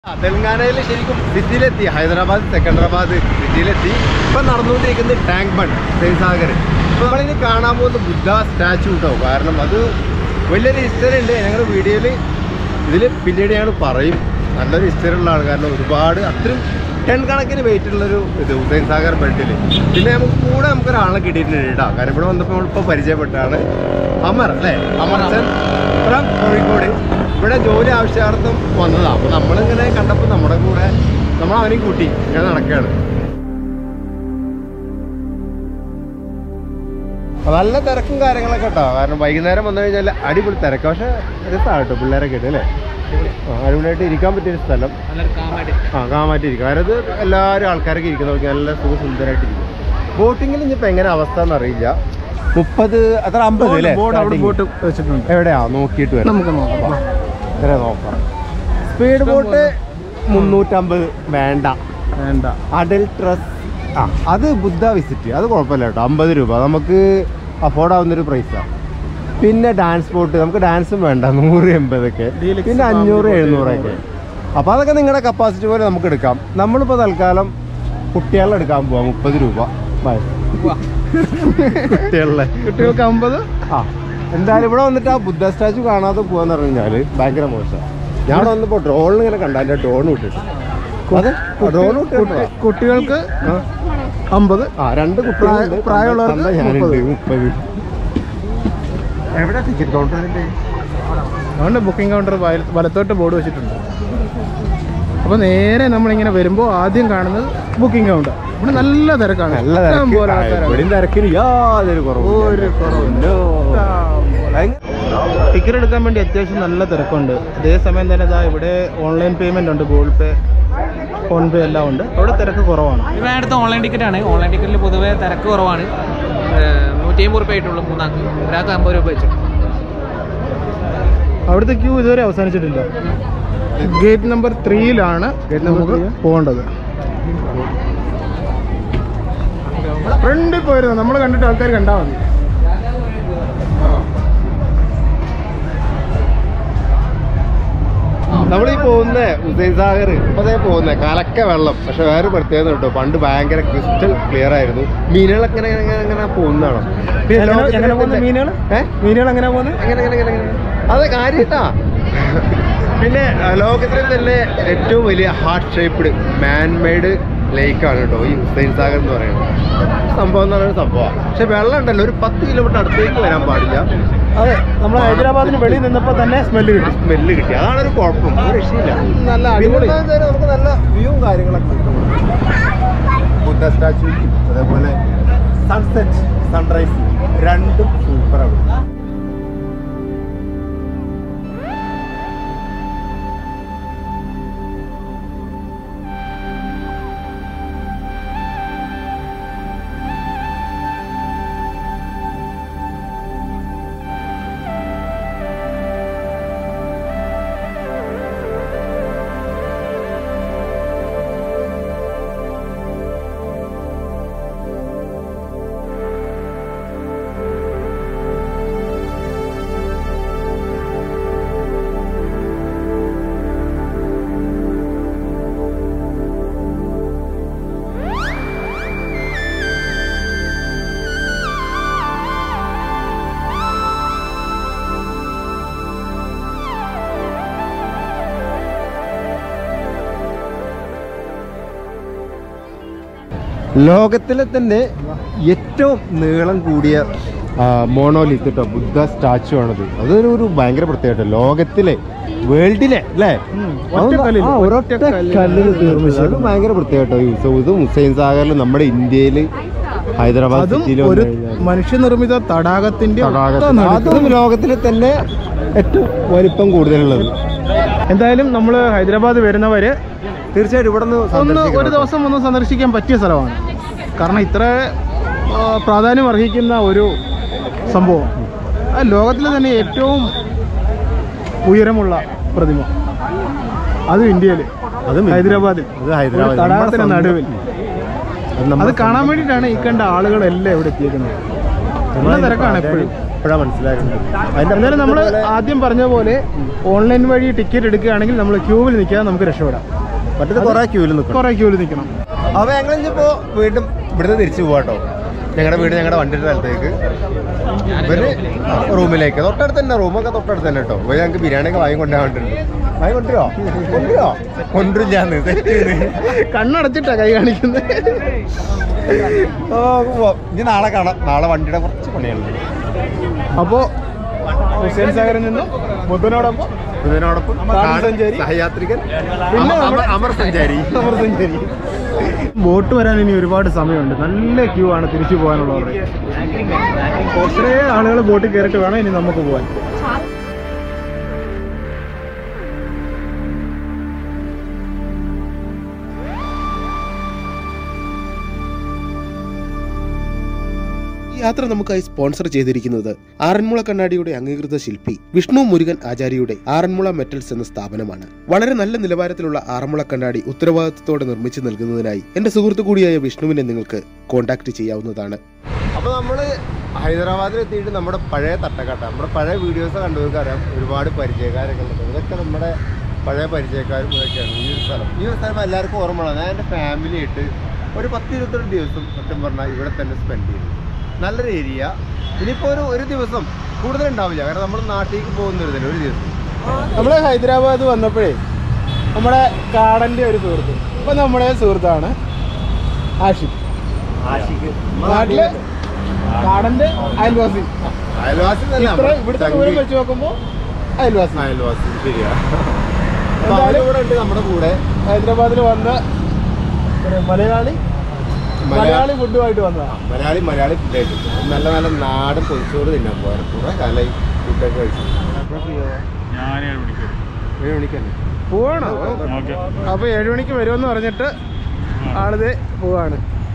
ആ, തെലങ്കാനയിൽ ശരിക്കും സിറ്റിയിലെത്തി ഹൈദരാബാദ് സെക്കൻഡറാബാദ് സിറ്റിയിലെത്തി ഇപ്പൊ നടന്നുകൊണ്ടിരിക്കുന്നത് ടാങ്ക് ബൺ സാഗർ ഇപ്പൊ നമ്മളിനി കാണാൻ പോകുന്ന ബുദ്ധ സ്റ്റാച്ചു കേട്ടോ കാരണം അത് വലിയൊരു ഹിസ്റ്ററി ഉണ്ട് ഞങ്ങളുടെ വീഡിയോയിൽ ഇതിൽ പിന്നീട് ഞങ്ങൾ പറയും നല്ലൊരു ഹിസ്റ്ററി ഉള്ളതാണ് കാരണം ഒരുപാട് അത്രയും ടൺ കണക്കിന് വെയിറ്റ് ഉള്ളൊരു ഇത് ഉദയൻ സാഗർ ബെഡിൽ പിന്നെ നമുക്ക് കൂടെ നമുക്ക് ഒരാളെ കിട്ടിയിട്ടുണ്ട് കേട്ടോ കാരണം ഇവിടെ വന്നപ്പോൾ നമ്മളിപ്പോൾ പരിചയപ്പെട്ടാണ് അമർ അല്ലേ അമർച്ചൻ ഫ്രം കോഴിക്കോട് ഇവിടെ ജോലി ആവശ്യാർത്ഥം വന്നതാണ് അപ്പോൾ നമ്മളിങ്ങനെ കണ്ടപ്പോൾ നമ്മുടെ കൂടെ നമ്മൾ അവനെയും കൂട്ടി ഇങ്ങനെ നടക്കുകയാണ് അപ്പൊ നല്ല തിരക്കും കാര്യങ്ങളൊക്കെ കേട്ടോ കാരണം വൈകുന്നേരം വന്നു കഴിഞ്ഞാൽ അടിപൊളി തിരക്ക് പക്ഷെ രസമാണ് കേട്ടോ പിള്ളേരൊക്കെ ഇട്ട് അല്ലേ ആ, അടിപൊളിയായിട്ട് ഇരിക്കാൻ പറ്റിയൊരു സ്ഥലം ആ കാമാറ്റി ഇരിക്കും കാരണം ഇത് എല്ലാവരും ആൾക്കാരൊക്കെ ഇരിക്കുന്നവർക്ക് നല്ല സുഖസുന്ദരമായിട്ട് ഇരിക്കും ബോട്ടിങ്ങിൽ ഇനിയിപ്പോൾ എങ്ങനെ അവസ്ഥ എന്നറിയില്ല മുപ്പത് അത്ര അമ്പത് അല്ലേ ബോർഡ് അവിടെ starting? ബോട്ട് വെച്ചിട്ടുണ്ട് എവിടെയാ നോക്കിയിട്ട് വരാം നമുക്ക് നോക്കാം ഇത്ര നോക്കാം സ്പീഡ് ബോട്ട് മുന്നൂറ്റമ്പത് വേണ്ട വേണ്ട അഡൽ ട്രസ് ആ അത് ബുദ്ധ വിസിറ്റ് അത് കുഴപ്പമില്ല കേട്ടോ അമ്പത് രൂപ നമുക്ക് അഫോർഡ് ആവുന്നൊരു പ്രൈസാണ് പിന്നെ ഡാൻസ് ബോട്ട് നമുക്ക് ഡാൻസും വേണ്ട നൂറ് എൺപതൊക്കെ Deluxe പിന്നെ family അഞ്ഞൂറ് boat എഴുന്നൂറൊക്കെ അപ്പോൾ അതൊക്കെ നിങ്ങളുടെ കപ്പാസിറ്റി പോലെ നമുക്ക് എടുക്കാം നമ്മളിപ്പോൾ തൽക്കാലം കുട്ടികളെ എടുക്കാൻ പോവാം മുപ്പത് രൂപ ബൈ കുട്ടികളെ കുട്ടികൾക്ക് അമ്പത് ആ എന്തായാലും ഇവിടെ വന്നിട്ട് ആ ബുദ്ധ സ്റ്റാച്ചു കാണാതെ പോവാന്ന് പറഞ്ഞു കഴിഞ്ഞാൽ ഭയങ്കര മോശമാണ് ഞാൻ ഇവിടെ വന്നപ്പോൾ ഡ്രോണിൽ ഇങ്ങനെ കണ്ട എൻ്റെ ഡ്രോൺ വിട്ടിട്ട് അതെ ഡ്രോൺ വിട്ടിട്ട് കുട്ടികൾക്ക് അമ്പത് ആ രണ്ട് കുട്ടികളുണ്ട് പ്രായ- പ്രായമുള്ളവർക്ക് തന്ത ഞാനുണ്ട് മുപ്പത്. മുപ്പത് എവിടെ ടിക്കറ്റ് കൗണ്ടറിന്റെ അതുകൊണ്ട് ബുക്കിംഗ് കൗണ്ടർ വലത്തോട്ട് ബോർഡ് വെച്ചിട്ടുണ്ട് അപ്പോൾ നേരെ നമ്മളിങ്ങനെ വരുമ്പോൾ ആദ്യം കാണുന്നത് ബുക്കിംഗ് കൗണ്ടർ ഇവിടെ നല്ല തിരക്കാണ് നല്ല ഇഷ്ടം തിരക്ക് പോലെ ആ, ആൾക്കാരാണ്. ഇവിടെയും തിരക്കിന് യാതൊരു കുറവും ഒരു കുറവുമില്ല. ടിക്കറ്റ് എടുക്കാൻ വേണ്ടി അത്യാവശ്യം നല്ല തിരക്കുണ്ട് അതേസമയം തന്നെ ഇതാ ഇവിടെ ഓൺലൈൻ പേയ്മെന്റ് ഉണ്ട് ഗൂഗിൾ പേ ഫോൺ പേ എല്ലാം ഉണ്ട് അവിടെ തിരക്ക് കുറവാണ് ഇവിടെ അടുത്ത് ഓൺലൈൻ ടിക്കറ്റ് ആണ് ഓൺലൈൻ ടിക്കറ്റിൽ പൊതുവെ തിരക്ക് കുറവാണ് നൂറ്റി അമ്പത് റുപ്യ ആയിട്ടുള്ളൂ മൂന്നാൾക്ക് ഒരാൾക്ക് അമ്പത് രൂപ വെച്ചിട്ട് അവിടുത്തെ ക്യൂ ഇതുവരെ അവസാനിച്ചിട്ടില്ല ഗേറ്റ് നമ്പർ ത്രീയിലാണ് നമുക്ക് പോകേണ്ടത് ഫ്രണ്ടിൽ പോയിരുന്നു നമ്മൾ കണ്ടിട്ട് ആൾക്കാർ കണ്ടാൽ മതി നമ്മളീ പോകുന്ന ഉദയൻ സാഗർ ഇപ്പതേ പോകുന്ന കലക്ക വെള്ളം പക്ഷെ വേറെ പ്രത്യേകത കേട്ടോ പണ്ട് ഭയങ്കര ക്രിസ്റ്റൽ ക്ലിയർ ആയിരുന്നു മീനുകളൊക്കെ ഇങ്ങനെ ഇങ്ങനെ ഇങ്ങനെ പോകുന്നതാണ് പിന്നെ എങ്ങനെ- ലോകത്തിലെ എങ്ങനെ പോകുന്നത് തന്നെ- മീനുകൾ ഏ? മീനുകൾ എങ്ങനെ പോകുന്നത് അങ്ങനെ അങ്ങനെ അങ്ങനെ അങ്ങനെ അതെ കാര്യട്ടാ പിന്നെ ആ, ലോകത്തിലെ തന്നെ ഏറ്റവും വലിയ ഹാർട്ട് ഷേപ്ഡ് മാൻ മെയ്ഡ് ലേക്കാണ് കേട്ടോ ഈ ഹുസൈൻ സാഗർ എന്ന് പറയുന്നത് സംഭവം എന്ന് പറയുന്ന സംഭവമാണ് പക്ഷെ വെള്ളം ഉണ്ടല്ലോ ഒരു പത്ത് കിലോമീറ്റർ അടുത്തേക്ക് വരാൻ പാടില്ല അതെ നമ്മൾ ഹൈദരാബാദിന് വെളിയിൽ നിന്നപ്പോൾ തന്നെ സ്മെല്ല് കിട്ടി സ്മെല്ല് കിട്ടി അതാണ് ഒരു കുഴപ്പം ഒരു രക്ഷയില്ല നല്ല പിന്നെ അടിപൊളി എന്താന്ന് വെച്ചാല് നമുക്ക് നല്ല വ്യൂവും കാര്യങ്ങളൊക്കെ കിട്ടും ബുദ്ധ സ്റ്റാച്ചു അതേപോലെ സൺസെറ്റ് സൺറൈസ് രണ്ടും സൂപ്പറാണ് ലോകത്തിലെ തന്നെ ഏറ്റവും നീളം കൂടിയ മോണോലിത്ത് കേട്ടോ ബുദ്ധ സ്റ്റാച്ചു ആണത് അതൊരു ഒരു ഭയങ്കര പ്രത്യേകത ലോകത്തിലെ വേൾഡിലെ അല്ലേ ഒറ്റ കല്ലില്, ആ, ഒരൊറ്റ ഒറ്റ കല്ലില് കല്ലിൽ തീർന്നു അത് ഭയങ്കര പ്രത്യേകത കേട്ടോ യൂസ് ഇത് ഹുസൈൻ സാഗറിൽ നമ്മുടെ ഇന്ത്യയിൽ ഹൈദരാബാദ് അതും സിറ്റിയിൽ ഒരു മനുഷ്യനിർമ്മിത തടാകത്തിന്റെ ഒത്ത നടുക്ക്. അതും ലോകത്തിലെ തന്നെ ഏറ്റവും വലിപ്പം കൂടുതലുള്ളത് എന്തായാലും നമ്മൾ ഹൈദരാബാദ് വരുന്നവര് തീർച്ചയായിട്ടും ഇവിടെ ഒന്ന് ഒരു ദിവസം ഒന്ന് സന്ദർശിക്കാൻ പറ്റിയ സ്ഥലമാണ് കാരണം ഇത്ര ആ, പ്രാധാന്യം അർഹിക്കുന്ന ഒരു സംഭവം ആ ലോകത്തിലെ തന്നെ ഏറ്റവും ഉയരമുള്ള പ്രതിമ അതും ഇന്ത്യയിൽ അതും ഹൈദരാബാദിൽ അത് ഹൈദരാബാദ് ഒരു തടാകത്തിന് നമ്മുടെ നടുവിൽ അത് അത് നമ്മുടെ കാണാൻ വേണ്ടിയിട്ടാണ് ഈ കണ്ട ആളുകളെല്ലാം ഇവിടെ എത്തിയേക്കുന്നത് നല്ല തിരക്കാണ് എപ്പോഴും അപ്പോഴാണ് മനസ്സിലാക്കുന്നത് അതിന്റെ എന്നാലും നമ്മൾ അപ്പുറത്തെ പോലെ ആദ്യം പറഞ്ഞ പോലെ ഓൺലൈൻ വഴി ടിക്കറ്റ് എടുക്കുകയാണെങ്കിൽ നമ്മൾ ക്യൂവിൽ നിൽക്കാതെ നമുക്ക് രക്ഷപ്പെടാം മറ്റേത് കുറേ ക്യൂവിൽ നിൽക്കണം കുറേ ക്യൂവിൽ നിൽക്കണം അപ്പോൾ ഞങ്ങൾ ഇനിയിപ്പോൾ വീണ്ടും ഇവിടുന്ന് തിരിച്ചു പോവാട്ടോ ഞങ്ങളുടെ വീട് ഞങ്ങളുടെ വണ്ടിയുടെ സ്ഥലത്തേക്ക് ഇവര് റൂമിലേക്ക് തൊട്ടടുത്ത് തന്നെ റൂമൊക്കെ തൊട്ടടുത്ത് തന്നെ കേട്ടോ പോയി ഞങ്ങൾക്ക് ബിരിയാണി ഒക്കെ വാങ്ങി കൊണ്ടുപോകാണ്ടിട്ടുണ്ട് വാങ്ങി കൊണ്ടുവരോ കൊണ്ടുവരോ കൊണ്ടുവരില്ലാന്ന് തെറ്റിന്ന് കണ്ണടച്ചിട്ടാ കൈ കാണിക്കുന്നത് ഓ പോവാം. ഇനി നാളെ കാണാം നാളെ വണ്ടിയുടെ കുറച്ച് പണിയുണ്ട് അപ്പോൾ ഹുസൈൻ സാഗറിൽ നിന്നും ബുദ്ധനോടൊപ്പം ഇതിനോടൊപ്പം കാട് സഞ്ചാരി. സഹയാത്രികൻ പിന്നെ അമ- നമ്മുടെ- അമർ സഞ്ചാരി അമർ സഞ്ചാരി ബോട്ട് വരാൻ ഇനി ഒരുപാട് സമയമുണ്ട് നല്ല ക്യൂ ആണ് തിരിച്ചു പോകാനുള്ളത് കുറേ ആളുകൾ ബോട്ടിൽ കയറിയിട്ട് വേണം ഇനി നമുക്ക് പോകാൻ ഈ യാത്ര നമുക്കായി സ്പോൺസർ ചെയ്തിരിക്കുന്നത് ആറന്മുള കണ്ണാടിയുടെ അംഗീകൃത ശില്പി വിഷ്ണു മുരുകൻ ആചാര്യയുടെ ആറന്മുള മെറ്റൽസ് എന്ന സ്ഥാപനമാണ് വളരെ നല്ല നിലവാരത്തിലുള്ള ആറന്മുള കണ്ണാടി ഉത്തരവാദിത്തത്തോടെ നിർമ്മിച്ചു നൽകുന്നതിനായി എന്റെ സുഹൃത്തു കൂടിയായ വിഷ്ണുവിനെ നിങ്ങൾക്ക് കോൺടാക്ട് ചെയ്യാവുന്നതാണ് അപ്പോൾ നമ്മൾ ഹൈദരാബാദിൽ എത്തിയിട്ട് നമ്മുടെ പഴയ തട്ടക്കട്ട നമ്മുടെ പഴയ വീഡിയോസ് കണ്ടവർക്ക് അറിയാം ഒരുപാട് പരിചയക്കാരൊക്കെ ഉണ്ട് ഇതൊക്കെ നമ്മുടെ പഴയ പരിചയക്കാരും ഇതൊക്കെയാണ് ഈ ഒരു സ്ഥലം ഈ ഒരു സ്ഥലം എല്ലാവർക്കും ഓർമ്മയാണ് ഞാൻ എൻ്റെ ഫാമിലി ആയിട്ട് ഒരു പത്ത് ഇരുപത്തെട്ട് ദിവസം സത്യം പറഞ്ഞാൽ ഇവിടെ തന്നെ സ്പെൻഡ് ചെയ്തു നല്ലൊരു ഏരിയ ഇനിയിപ്പോൾ ഒരു ഒരു ദിവസം കൂടുതൽ ഉണ്ടാവില്ല കാരണം നമ്മൾ നാട്ടിലേക്ക് പോകുന്നൊരിതല്ല ഒരു ദിവസം നമ്മൾ ഹൈദരാബാദ് വന്നപ്പോഴേ നമ്മുടെ കാടൻ്റെ ഒരു സുഹൃത്ത് ഇപ്പം നമ്മുടെ സുഹൃത്താണ് ആഷിഖ് നാട്ടില് കാടന്റെ അയൽവാസി അയൽവാസി തന്നെ ഇത്ര ഇവിടുത്തെ ദൂരം വെച്ച് നോക്കുമ്പോൾ അയൽവാസി അയൽവാസി ശരിയാ അപ്പൊ എന്തായാലും അവരിവിടെ ഉണ്ട് നമ്മുടെ കൂടെ ഹൈദരാബാദിൽ വന്ന ഒരു മലയാളി മലയാളി ഫുഡുമായിട്ട് വന്നതാണ് മലയാളി മലയാളി ഫുഡായിട്ട് നല്ല നല്ല നാടൻ പൊതിച്ചോറ് തിന്നാൻ പോകാറ് കുറെ കാലമായി ഫുഡൊക്കെ കഴിച്ചു ഞാൻ ഏഴ് മണിക്ക് വരും ഏഴ് മണിക്കന്നെ പോവാണോ ഓക്കെ അപ്പോൾ ഏഴ് മണിക്ക് വരുമെന്ന് പറഞ്ഞിട്ട് ആളിത് പോവാണ്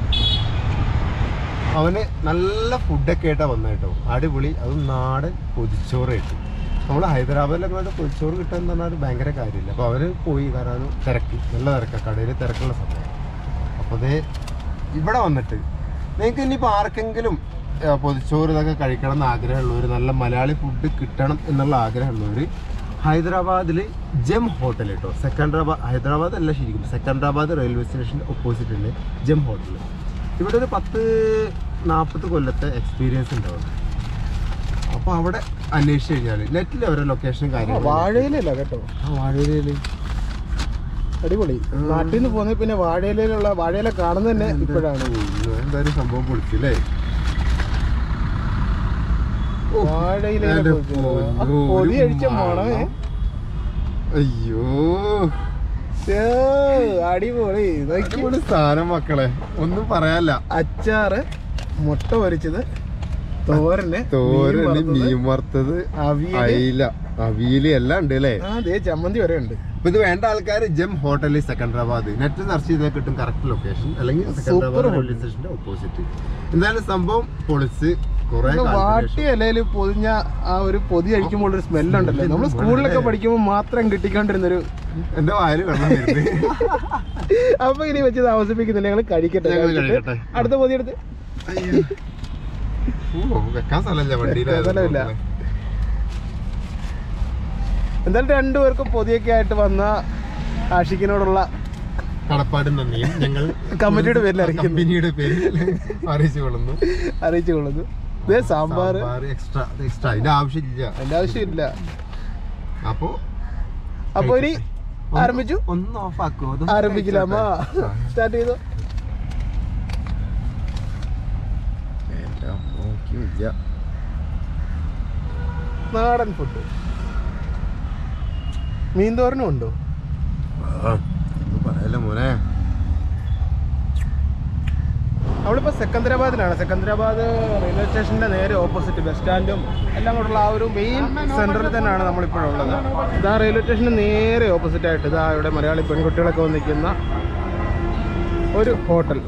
അവന് നല്ല ഫുഡൊക്കെ ആയിട്ടാ വന്നത് കേട്ടോ അടിപൊളി അതും നാടൻ പൊതിച്ചോറ് കിട്ടും നമ്മൾ ഹൈദരാബാദിലൊക്കെ ആയിട്ട് പൊതിച്ചോറ് കിട്ടുക എന്ന് പറഞ്ഞാൽ ഭയങ്കര കാര്യമില്ല അപ്പോൾ അവര് പോയി കാരണം തിരക്ക് നല്ല തിരക്കാണ് കടയിൽ തിരക്കുള്ള സമയം അപ്പോൾ അതേ ഇവിടെ വന്നിട്ട് നിങ്ങൾക്ക് ഇനിയിപ്പോൾ ആർക്കെങ്കിലും ആ, പൊതിച്ചോറ് ഇതൊക്കെ കഴിക്കണം എന്ന് ആഗ്രഹമുള്ളവർ നല്ല മലയാളി ഫുഡ് കിട്ടണം എന്നുള്ള ആഗ്രഹമുള്ളവർ ഹൈദരാബാദിൽ ജം ഹോട്ടൽ കേട്ടോ സെക്കൻഡറാബാദ് ഹൈദരാബാദ് അല്ല ശരിക്കും സെക്കൻഡറാബാദ് റെയിൽവേ സ്റ്റേഷൻ്റെ ഓപ്പോസിറ്റ് ഉണ്ട് ജം ഹോട്ടൽ ഇവിടെ ഒരു പത്ത് നാൽപ്പത് കൊല്ലത്തെ എക്സ്പീരിയൻസ് ഉണ്ടാവും അപ്പോൾ അവിടെ അന്വേഷിച്ച് കഴിഞ്ഞാൽ നെറ്റിൽ അവരുടെ ലൊക്കേഷൻ കാര്യങ്ങൾ വാഴയിലല്ല കേട്ടോ ആ വാഴയിലയിൽ അടിപൊളി നാട്ടിൽ നിന്ന് പോകുന്നത് പിന്നെ വാഴയിലുള്ള വാഴയില കാണുന്നത് തന്നെ ഇപ്പോഴാണ് എന്തായാലും സംഭവം പൊളിച്ചില്ലേ ഓ, വാഴയിലയിലെ എൻ്റെ പൊതിച്ചോറ്. ആ പൊന്നോ, പൊതി ഒരു അടിച്ച മണമേ മണം. അയ്യോ ശ്ശേ, അടിപൊളി നോക്കി. അടിപൊളി സാധനം മക്കളെ ഒന്നും പറയാല്ല അച്ചാറ് മുട്ട പൊരിച്ചത് തോരന് തോരന് മീൻ വറുത്തത്, മീൻ വറുത്തത് അവിയല് അയില അവിയല് എല്ലാം ഉണ്ട് അല്ലേ ആ ദേ ചമ്മന്തി വരെ ഉണ്ട് അപ്പൊ ഇത് വേണ്ട ആൾക്കാർ ജം ഹോട്ടലിൽ സെക്കൻഡറാബാദ് നെറ്റ് സെർച്ച് ചെയ്താൽ കിട്ടും കറക്റ്റ് ലൊക്കേഷൻ അല്ലെങ്കിൽ Super സെക്കൻഡറാബാദ് hotel. റെയിൽവേ സ്റ്റേഷന്റെ ഓപ്പോസിറ്റ് എന്തായാലും സംഭവം പൊളിച്ച് കുറെ ഇത് വാട്ടിയ ഇലയിൽ പൊതിഞ്ഞ ആ ഒരു പൊതി കഴിക്കുമ്പോൾ ഒരു സ്മെല്ലുണ്ടല്ലോ നമ്മൾ സ്കൂളിലൊക്കെ പഠിക്കുമ്പോൾ മാത്രം കിട്ടിക്കൊണ്ടിരുന്നൊരു എന്റെ വായിൽ വെള്ളം വരുന്നത് അപ്പൊ ഇനി വെച്ച് താമസിപ്പിക്കുന്നില്ല ഞങ്ങൾ കഴിക്കട്ടെ ഞങ്ങൾ കഴിച്ചിട്ട് കഴിക്കട്ടെ. അടുത്ത പൊതി എടുത്ത് അയ്യോ. ഓ, വെക്കാൻ സ്ഥലമില്ല വണ്ടിയിൽ സ്ഥലമില്ല. എന്തായാലും രണ്ടുപേർക്കും പൊതിയൊക്കെ ആയിട്ട് വന്ന ആഷിക്കിനോടുള്ള കടപ്പാടും നന്ദിയും ഞങ്ങൾ കമ്പനിയുടെ പേരിൽ അറിയിക്കുന്നു. കമ്പനിയുടെ പേരിൽ അറിയിച്ചു കൊള്ളുന്നു അറിയിച്ചു കൊള്ളുന്നു ഇതേ സാമ്പാർ എക്സ്ട്രാ എക്സ്ട്രാ അതിന്റെ ആവശ്യമില്ല അതിന്റെ ആവശ്യമില്ല അപ്പോ അപ്പൊ ഇനി ഒന്ന് ആരംഭിച്ചു ഒന്ന് ഓഫ് ആക്കോ ആരംഭിക്കലാമാ സ്റ്റാർട്ട് ചെയ്തു നാടൻ ഫുഡ് മീൻതോരനും ഉണ്ടോ പറയല്ലേ മോനെ നമ്മളിപ്പോൾ സെക്കന്ദരാബാദിലാണ് സെക്കന്ദരാബാദ് റെയിൽവേ സ്റ്റേഷൻ്റെ നേരെ ഓപ്പോസിറ്റ് ബസ് സ്റ്റാൻഡും എല്ലാം കൊണ്ടുള്ള ആ ഒരു മെയിൻ സെൻറ്ററിൽ തന്നെയാണ് നമ്മളിപ്പോഴുള്ളത് ഇതാ റെയിൽവേ സ്റ്റേഷന് നേരെ ഓപ്പോസിറ്റ് ആയിട്ട് ഇതാ ഇവിടെ മലയാളി പെൺകുട്ടികളൊക്കെ വന്ന് നിൽക്കുന്ന ഒരു ഹോട്ടൽ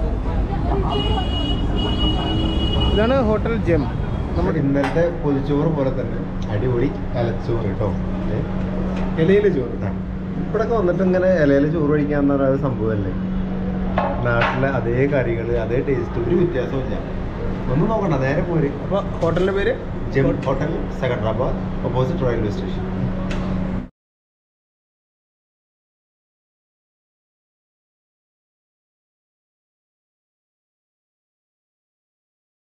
ഇതാണ് ഹോട്ടൽ ജെം നമ്മുടെ ഇന്നലത്തെ പൊതിച്ചോറ് പോലെ തന്നെ അടിപൊളി ഇലച്ചോറ് കേട്ടോ ഇലയിലെ ചോറ് ഇവിടൊക്കെ വന്നിട്ട് ഇങ്ങനെ ഇലയില് ചോറ് കഴിക്കാന്ന് പറയുന്ന ഒരു സംഭവമല്ലേ നാട്ടിലെ അതേ കറികൾ അതേ ടേസ്റ്റ് ഒരു വ്യത്യാസവും ഇല്ല ഒന്നും നോക്കണ്ട നേരെ പോര് അപ്പോൾ ഹോട്ടലിൻ്റെ പേര് gem hotel Secunderabad opposite railway station